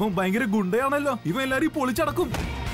ഇവൻ ഭയങ്കര ഗുണ്ടയാണല്ലോ ഇവൻ എല്ലാരും പൊളിച്ചടക്കും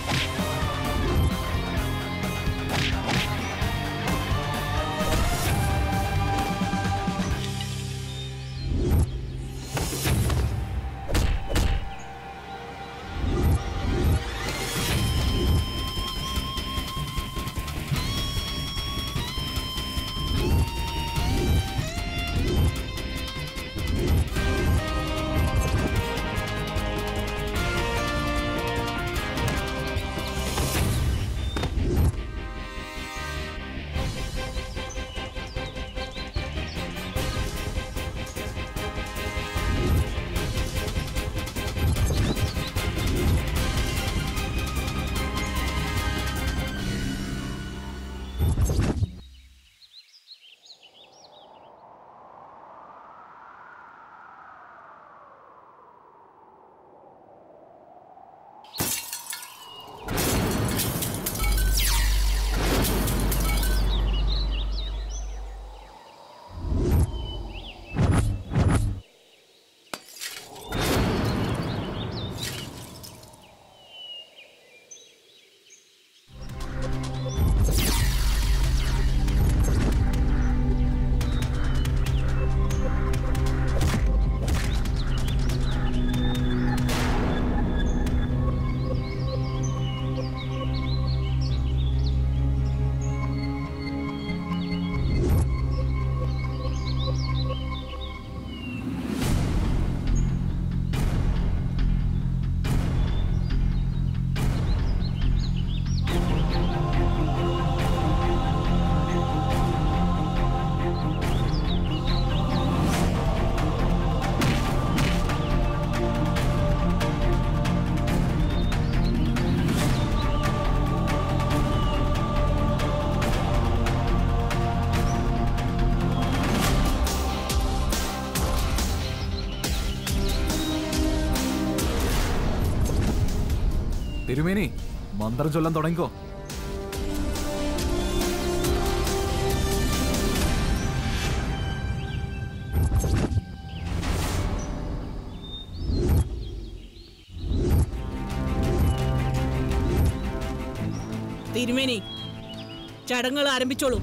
തിരുമേനി മന്ത്രം ചൊല്ലാൻ തുടങ്ങിക്കോ തിരുമേനി ചടങ്ങുകൾ ആരംഭിച്ചോളൂ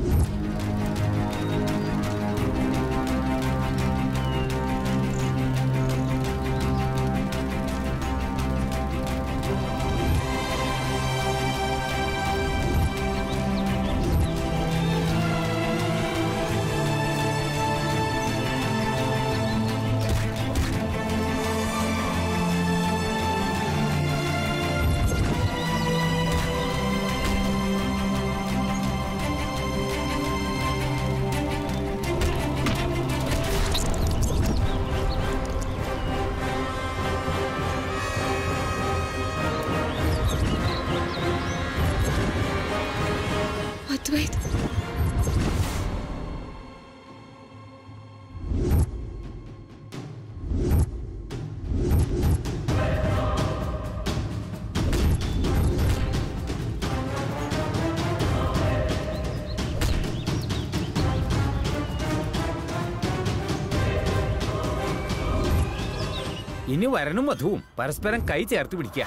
അദ്വൈത് ഇനി വരനും വധുവും പരസ്പരം കൈ ചേർത്ത് പിടിക്കുക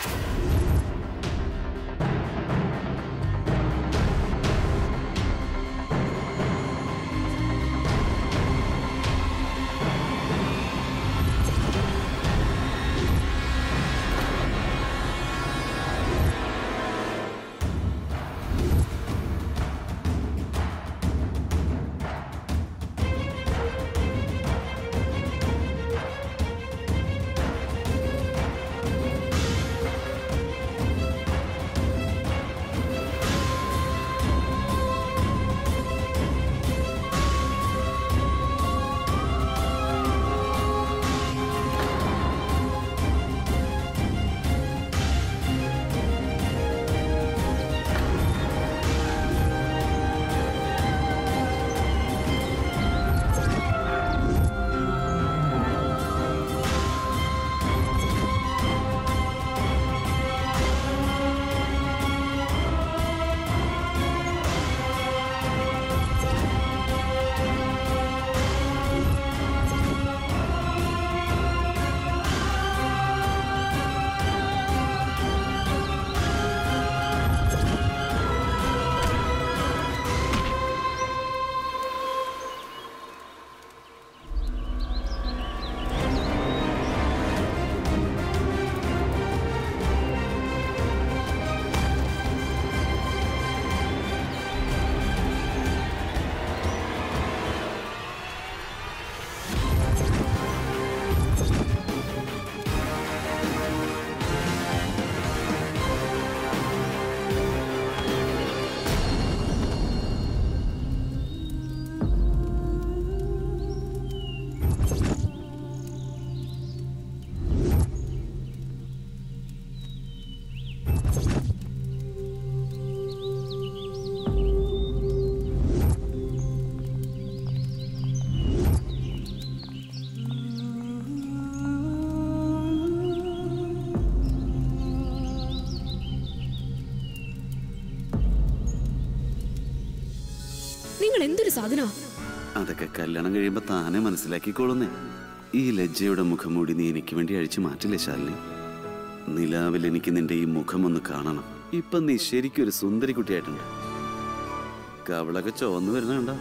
നിങ്ങൾ എന്തൊരു സാധന അതൊക്കെ കല്യാണം കഴിയുമ്പോ താനെ മനസ്സിലാക്കിക്കോളുന്നേ ഈ ലജ്ജയുടെ മുഖംമൂടി നീ എനിക്ക് വേണ്ടി അഴിച്ചു മാറ്റില്ലേ ശാലിനി നിലാവിൽ എനിക്ക് നിന്റെ ഈ മുഖം ഒന്ന് കാണണം ഇപ്പൊ നീ ശരിക്കും ഒരു സുന്ദരി കുട്ടിയായിട്ടുണ്ട് കവളൊക്കെ ചുവന്നു വരുന്ന കണ്ട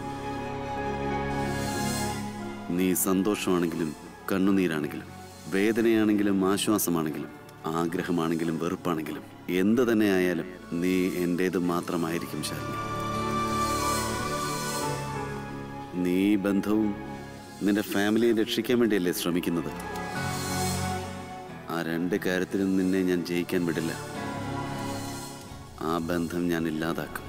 നീ സന്തോഷമാണെങ്കിലും കണ്ണുനീരാണെങ്കിലും വേദനയാണെങ്കിലും ആശ്വാസമാണെങ്കിലും ആഗ്രഹമാണെങ്കിലും വെറുപ്പാണെങ്കിലും എന്ത് തന്നെ ആയാലും നീ എന്റേത് മാത്രമായിരിക്കും ശാലിനി നീ ഈ ബന്ധവും നിന്റെ ഫാമിലിയെ രക്ഷിക്കാൻ വേണ്ടിയല്ലേ ശ്രമിക്കുന്നത് ആ രണ്ട് കാര്യത്തിലും നിന്നെ ഞാൻ ജയിക്കാൻ വിടില്ല ആ ബന്ധം ഞാൻ ഇല്ലാതാക്കും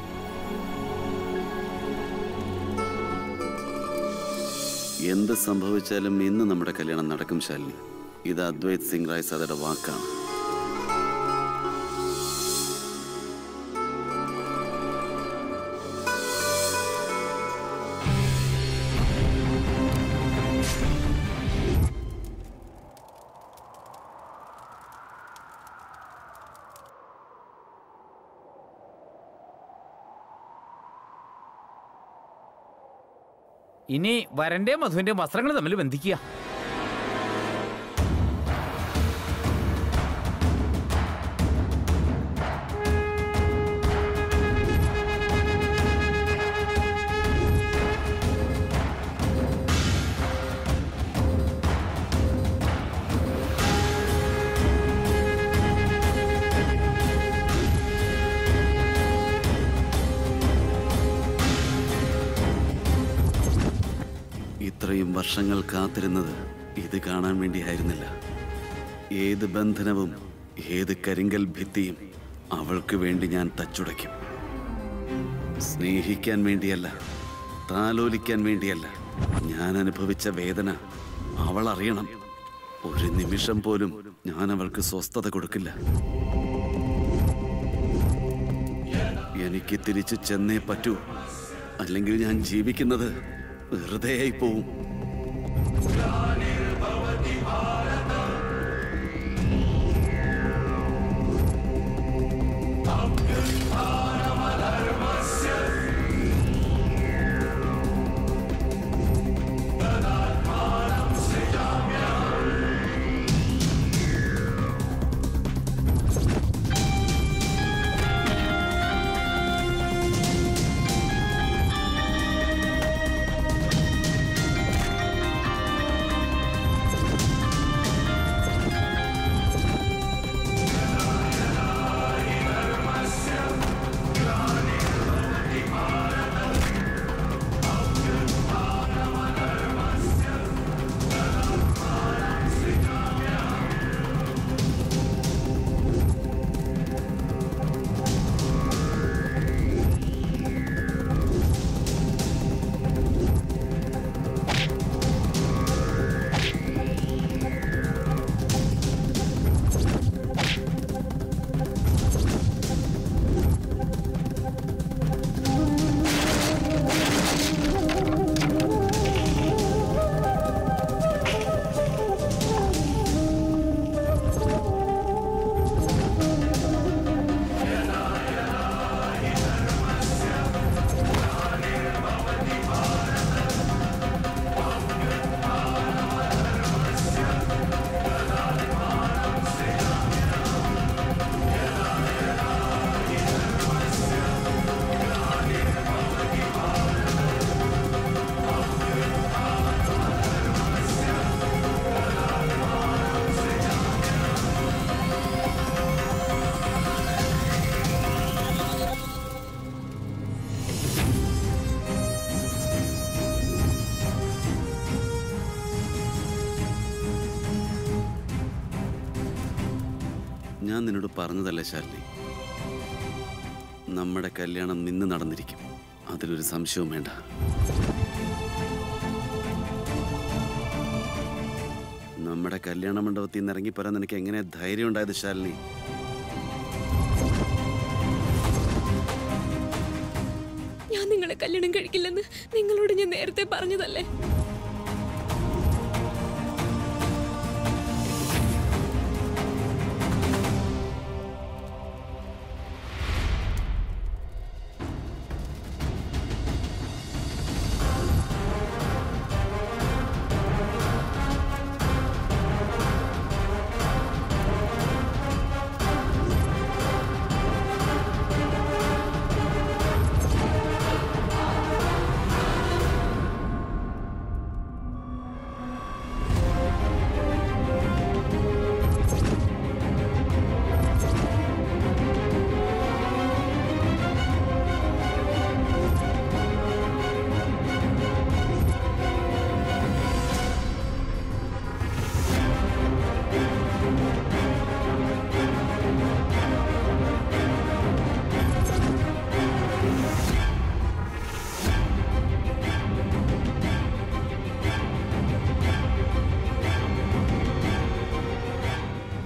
എന്ത് സംഭവിച്ചാലും ഇന്ന് നമ്മുടെ കല്യാണം നടക്കും ശാലിനി ഇത് അദ്വൈത് സിംഗ് റായ് സദയുടെ വാക്കാണ് ഇനി വരന്റെ മധുവിന്റെ വസ്ത്രങ്ങൾ തമ്മിൽ ബന്ധിക്കുക ഇത്രയും വർഷങ്ങൾ കാത്തിരുന്നത് ഇത് കാണാൻ വേണ്ടിയായിരുന്നില്ല ഏത് ബന്ധനവും ഏത് കരിങ്കൽ ഭിത്തിയും അവൾക്ക് വേണ്ടി ഞാൻ തച്ചുടയ്ക്കും സ്നേഹിക്കാൻ വേണ്ടിയല്ല താലോലിക്കാൻ വേണ്ടിയല്ല ഞാൻ അനുഭവിച്ച വേദന അവൾ അറിയണം ഒരു നിമിഷം പോലും ഞാൻ അവൾക്ക് സ്വസ്ഥത കൊടുക്കില്ല എനിക്ക് തിരിച്ചു ചെന്നേ പറ്റൂ അല്ലെങ്കിൽ ഞാൻ ജീവിക്കുന്നത് വെറുതെയായി പോവും ഞാൻ നിന്നോട് പറഞ്ഞതല്ലേ ശാലിനി നമ്മുടെ കല്യാണം നിന്ന് നടന്നിരിക്കും അതിലൊരു സംശയവും വേണ്ട നമ്മുടെ കല്യാണ മണ്ഡപത്തിൽ നിന്ന് ഇറങ്ങിപ്പോരാൻ നിനക്ക് എങ്ങനെ ധൈര്യം ഉണ്ടായത് ശാലിനി ഞാൻ നിങ്ങളെ കല്യാണം കഴിക്കില്ലെന്ന് നിങ്ങളോട് ഞാൻ നേരത്തെ പറഞ്ഞതല്ലേ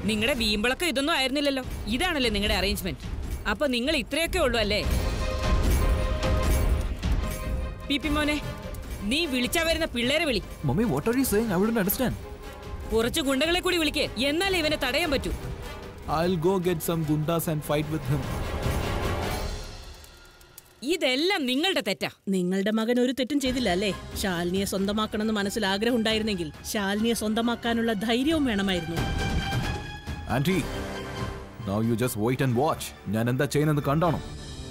നിങ്ങളുടെ വീമ്പിളക്കം ഇതൊന്നും ആയിരുന്നില്ലല്ലോ ഇതാണല്ലേ നിങ്ങളുടെ അറേഞ്ച്മെന്റ് അപ്പൊ നിങ്ങൾ ഇത്രയൊക്കെ ഉള്ളൂ അല്ലേ പി പി മോനെ നീ വിളിച്ചാ വരുന്ന പിള്ളേരെ വിളി mummy what are you saying I wouldn't understand കുറച്ച് ഗുണ്ടകളെ കൂടി വിളിക്കേ എന്നാലേ ഇവനെ തടയാൻ പറ്റൂ I'll go get some gundas and fight with him. ഇതെല്ലാം നിങ്ങളുടെ തെറ്റാ നിങ്ങളുടെ മകൻ ഒരു തെറ്റും ചെയ്തില്ല അല്ലേ ശാലിനിയെ സ്വന്തമാക്കണമെന്ന് മനസ്സിൽ ആഗ്രഹം ഉണ്ടായിരുന്നെങ്കിൽ ശാലിനിയെ സ്വന്തമാക്കാനുള്ള ധൈര്യവും വേണമായിരുന്നു Auntie, now you just wait and watch. ഞാൻ എന്താ ചെയ്യുന്നത് കണ്ടാണോ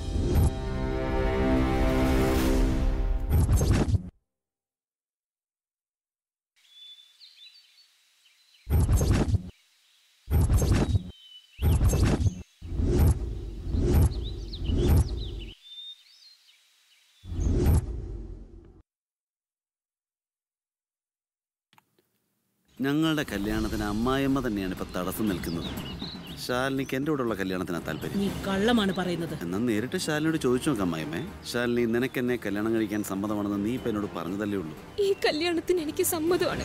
ഞങ്ങളുടെ കല്യാണത്തിന് അമ്മായിയമ്മ തന്നെയാണ് ഇപ്പൊ തടസ്സം നിൽക്കുന്നത് ശാലിനിക്ക് എൻ്റെ കൂടെയുള്ള കല്യാണത്തിനാ താല്പര്യം നീ കള്ളമാണ് പറയുന്നത് എന്നാൽ നേരിട്ട് ശാലിനിയോട് ചോദിച്ചു നോക്കാം അമ്മായിമ്മേ ശാലിനി നിനക്ക് എന്നെ കല്യാണം കഴിക്കാൻ സമ്മതമാണെന്ന് നീ ഇപ്പൊ എന്നോട് പറഞ്ഞതല്ലേ ഉള്ളൂ ഈ കല്യാണത്തിന് എനിക്ക് സമ്മതമാണ്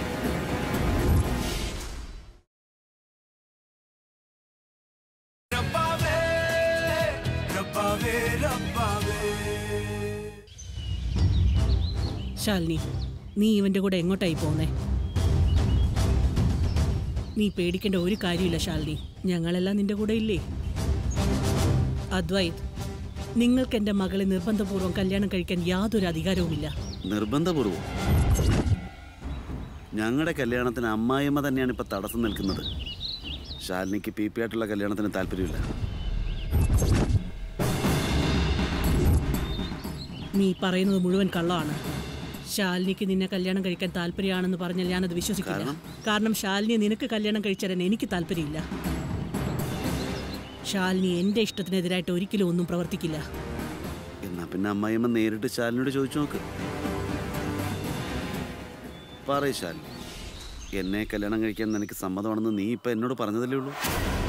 ശാലിനി നീ ഇവന്റെ കൂടെ എങ്ങോട്ടായി പോന്നേ നീ പേടിക്കേണ്ട ഒരു കാര്യമില്ല ശാലിനി ഞങ്ങളെല്ലാം നിന്റെ കൂടെ ഇല്ലേ അദ്വൈത് നിങ്ങൾക്ക് എന്റെ മകളെ നിർബന്ധപൂർവ്വം കല്യാണം കഴിക്കാൻ യാതൊരു അധികാരവുമില്ല നിർബന്ധപൂർവ്വം ഞങ്ങളുടെ കല്യാണത്തിന് അമ്മായിയമ്മ തന്നെയാണ് ഇപ്പൊ തടസ്സം നിൽക്കുന്നത് ശാലിനിക്ക് പി പി ആയിട്ടുള്ള കല്യാണത്തിന് താല്പര്യമില്ല നീ പറയുന്നത് മുഴുവൻ കള്ളമാണ് ശാലിനിക്ക് നിന്നെ കല്യാണം കഴിക്കാൻ താല്പര്യമാണെന്ന് പറഞ്ഞാൽ ഞാനത് വിശ്വസിക്കില്ല കാരണം? കാരണം ശാലിനിയെ നിനക്ക് കല്യാണം കഴിച്ചാൽ എനിക്ക് താല്പര്യമില്ല ശാലിനി എന്റെ ഇഷ്ടത്തിനെതിരായിട്ട് ഒരിക്കലും ഒന്നും പ്രവർത്തിക്കില്ല എന്നാ പിന്നെ അമ്മായിയമ്മ നേരിട്ട് ശാലിനിയോട് ചോദിച്ചു നോക്ക് പറയ് ശാലിനി എന്നെ കല്യാണം കഴിക്കാൻ നിനക്ക് സമ്മതമാണെന്ന് നീ ഇപ്പൊ എന്നോട് പറഞ്ഞതല്ലേ ഉള്ളൂ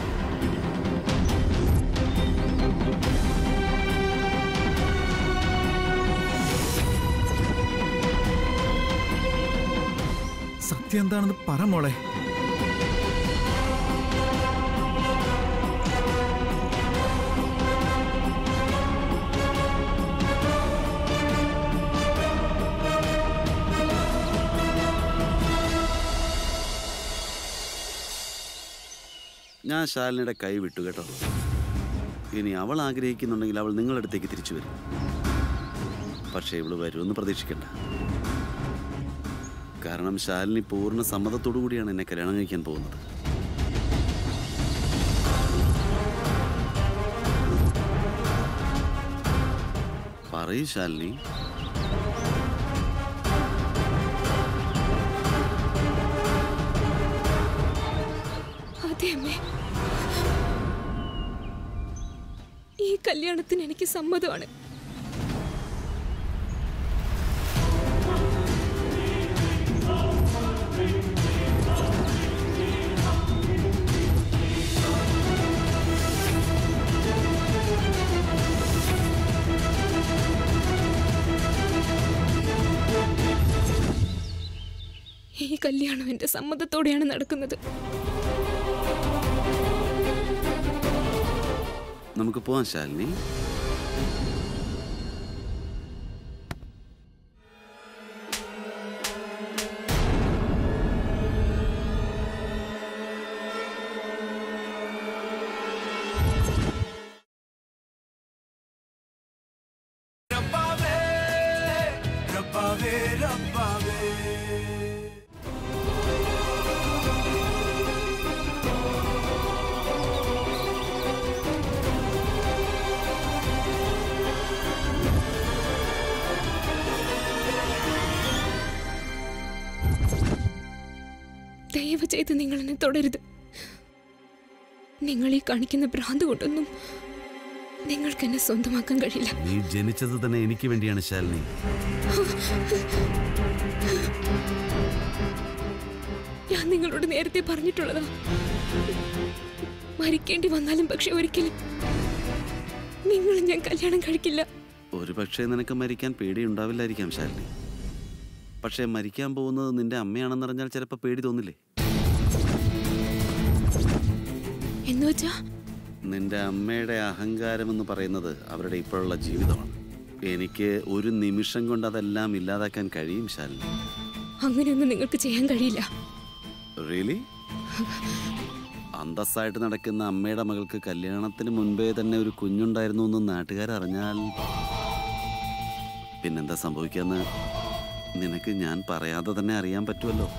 സത്യം എന്താണെന്ന് പറ മോളെ ഞാൻ ശാലിനിയുടെ കൈ വിട്ടു കേട്ടോ ഇനി അവൾ ആഗ്രഹിക്കുന്നുണ്ടെങ്കിൽ അവൾ നിങ്ങളുടെ അടുത്തേക്ക് തിരിച്ചു വരും പക്ഷേ ഇവള് വരുമെന്ന് പ്രതീക്ഷിക്കണ്ട കാരണം ശാലിനി പൂർണ്ണ സമ്മതത്തോടു കൂടിയാണ് എന്നെ കല്യാണം കഴിക്കാൻ പോകുന്നത് പറയൂ ശാലിനി അതെ അമ്മേ ഈ കല്യാണത്തിന് എനിക്ക് സമ്മതമാണ് ഈ കല്യാണം എന്റെ സമ്മതത്തോടെയാണ് നടക്കുന്നത് നമുക്ക് പോവാം ശാലിനി ദയവ് ചെയ്ത് നിങ്ങൾ എന്നെ തുടരുത് നിങ്ങൾ ഈ കാണിക്കുന്ന ഭ്രാന്ത് കൊണ്ടൊന്നും നിങ്ങൾക്ക് എന്നെ സ്വന്തമാക്കാൻ കഴിയില്ല നീ ജനിച്ചത് തന്നെ എനിക്ക് വേണ്ടിയാണ് ശാലിനി ഞാൻ നിങ്ങളോട് നേരത്തെ പറഞ്ഞിട്ടുള്ളതാ മരിക്കേണ്ടി വന്നാലും പക്ഷെ ഒരിക്കലും നിങ്ങൾ ഞാൻ കല്യാണം കഴിക്കില്ല ഒരു പക്ഷേ നിനക്ക് മരിക്കാൻ പേടിയുണ്ടാവില്ലായിരിക്കാം ശാലിനി പക്ഷേ മരിക്കാൻ പോകുന്നത് നിന്റെ അമ്മയാണെന്നറിഞ്ഞാൽ ചിലപ്പോൾ പേടി തോന്നില്ലേ എന്ന് വെച്ചാ നിന്റെ അമ്മയുടെ അഹങ്കാരം എന്ന് പറയുന്നത് അവരുടെ ഇപ്പോഴുള്ള ജീവിതമാണ് എനിക്ക് ഒരു നിമിഷം കൊണ്ട് അതെല്ലാം ഇല്ലാതാക്കാൻ കഴിയും ശാലിനി അങ്ങനെയൊന്നും നിങ്ങൾക്ക് ചെയ്യാൻ കഴിയില്ല റിയലി അന്തസ്സായിട്ട് നടക്കുന്ന അമ്മയുടെ മകൾക്ക് കല്യാണത്തിന് മുൻപേ തന്നെ ഒരു കുഞ്ഞുണ്ടായിരുന്നു എന്ന് നാട്ടുകാരറിഞ്ഞാൽ പിന്നെന്താ സംഭവിക്കാന്ന് നിനക്ക് ഞാൻ പറയാതെ തന്നെ അറിയാൻ പറ്റുമല്ലോ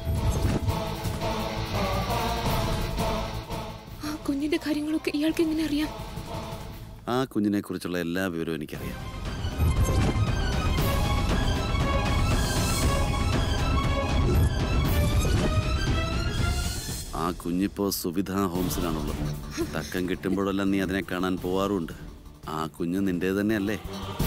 ആ കുഞ്ഞിന്റെ കാര്യങ്ങളൊക്കെ ഇയാൾക്ക് എങ്ങനെ അറിയാം ആ കുഞ്ഞിനെ കുറിച്ചുള്ള എല്ലാ വിവരവും എനിക്കറിയാം ആ കുഞ്ഞിപ്പോ സുവിധ ഹോംസിലാണുള്ളത് തക്കം കിട്ടുമ്പോഴെല്ലാം നീ അതിനെ കാണാൻ പോവാറുണ്ട് ആ കുഞ്ഞ് നിന്റെ തന്നെയല്ലേ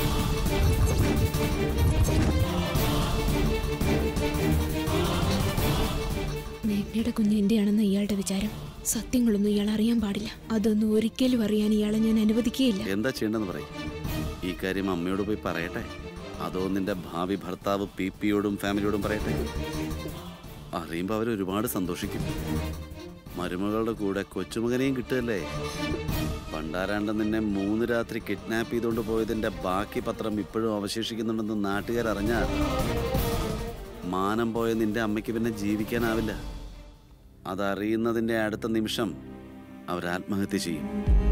മേഘ്നയുടെ കുഞ്ഞ് എന്റെയാണെന്ന് ഇയാളുടെ വിചാരം സത്യങ്ങളൊന്നും ഇയാൾ അറിയാൻ പാടില്ല അതൊന്നും ഒരിക്കലും അറിയാൻ ഇയാളെ ഞാൻ അനുവദിക്കുകയില്ല എന്താ ചെയ്യേണ്ടെന്ന് പറയും ഈ കാര്യം അമ്മയോട് പോയി പറയട്ടെ അതോ നിന്റെ ഭാവി ഭർത്താവ് പി പിയോടും ഫാമിലിയോടും പറയട്ടെ അറിയുമ്പോൾ അവർ ഒരുപാട് സന്തോഷിക്കും മരുമകളുടെ കൂടെ കൊച്ചുമകനെയും കിട്ടുമല്ലേ പണ്ടാരാണ്ട് നിന്നെ മൂന്ന് രാത്രി കിഡ്നാപ്പ് ചെയ്തുകൊണ്ട് പോയതിന്റെ ബാക്കി പത്രം ഇപ്പോഴും അവശേഷിക്കുന്നുണ്ടെന്ന് നാട്ടുകാർ അറിഞ്ഞാൽ മാനം പോയ നിന്റെ അമ്മയ്ക്ക് പിന്നെ ജീവിക്കാനാവില്ല അതറിയുന്നതിന്റെ അടുത്ത നിമിഷം അവർ ആത്മഹത്യ ചെയ്യും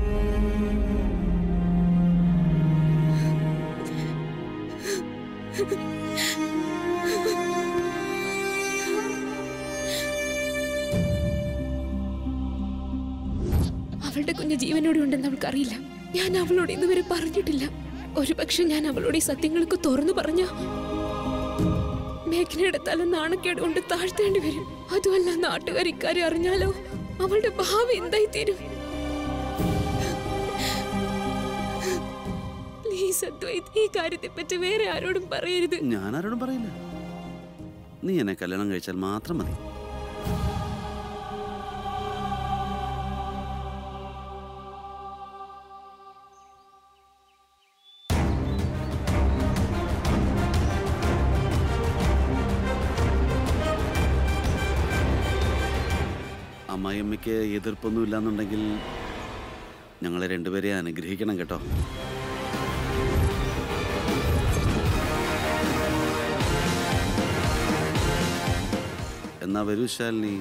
അവളുടെ കുഞ്ഞ് ജീവനോടെ ഉണ്ടെന്ന് അവൾക്കറിയില്ല ഞാൻ അവളോട് ഇതുവരെ പറഞ്ഞിട്ടില്ല ഒരു പക്ഷെ ഞാൻ അവളോട് ഈ സത്യങ്ങളൊക്കെ തുറന്നു പറഞ്ഞ മേഘനയുടെ തല നാണക്കേട് കൊണ്ട് താഴ്ത്തേണ്ടി വരും അതുമല്ല നാട്ടുകാർ ഇക്കാര്യം അറിഞ്ഞാലോ അവളുടെ ഭാവി എന്തായി തീരും പ്ലീസ് അദ്വൈത് ഈ കാര്യത്തെ പറ്റി വേറെ ആരോടും പറയരുത് ഞാൻ ആരോടും പറയില്ല നീ എന്നെ കല്യാണം കഴിച്ചാൽ മാത്രം മതി അമ്മായിയമ്മയ്ക്ക് എതിർപ്പൊന്നും ഇല്ലാന്നുണ്ടെങ്കിൽ ഞങ്ങളെ രണ്ടുപേരെ അനുഗ്രഹിക്കണം കേട്ടോ എന്നാ വരൂ ശാലിനി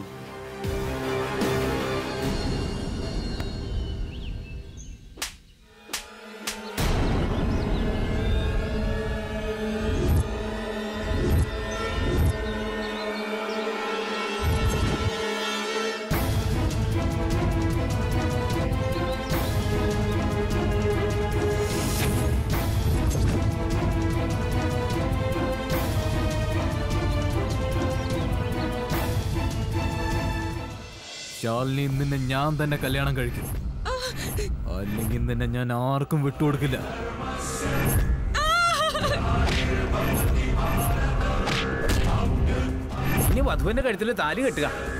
ശാലിനി നിന്നെ ഞാൻ തന്നെ കല്യാണം കഴിക്കും അല്ലെങ്കിൽ നിന്നെ ഞാൻ ആർക്കും വിട്ടുകൊടുക്കില്ല ഇനി വധുവിന്റെ കഴുത്തിൽ താലി കെട്ടുക